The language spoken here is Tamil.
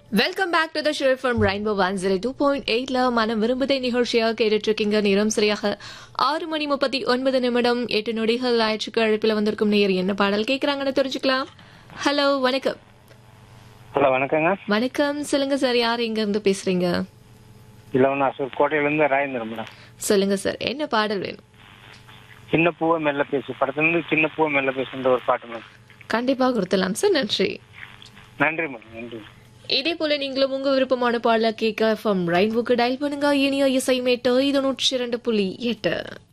welcome back to the show from Rainbow one zero two point எயிட்ல மனம் விரும்புதை நிகழ்ச்சியாக கேட்டுட்டு இருக்கீங்க நேரம் சரியாக ஆறு மணி முப்பத்தி ஒன்பது நிமிடம் எட்டு நொடிகள் ஆயிடுச்சுக்கு அழைப்பில் வந்திருக்கும் நேர் என்ன பாடல் கேட்கறாங்கன்னு தெரிஞ்சுக்கலாம் ஹலோ வணக்கம் ஹலோ வணக்கங்க வணக்கம் சொல்லுங்க சார் யார் எங்க இருந்து பேசுறீங்க இளவனாசூர் கோட்டையிலேருந்து ராஜேந்திரன் மேடம் சொல்லுங்க சார் என்ன பாடல் வேணும் சின்ன பூவை மெல்ல பேசு படத்துலேருந்து சின்ன பூவை மெல்ல பேசுன்ற ஒரு பாட்டு மேடம் கண்டிப்பா கொடுத்துலாம் சார் நன்றி நன்றி மேடம் நன்றி இதே போல நீங்களும் உங்க விருப்பமான பாடல கேட்க ஃப்ரம் ரெயின்போக்கு டயல் பண்ணுங்க இனிய இசை மேட்டு இது நூற்றி இரண்டு புள்ளி எட்டு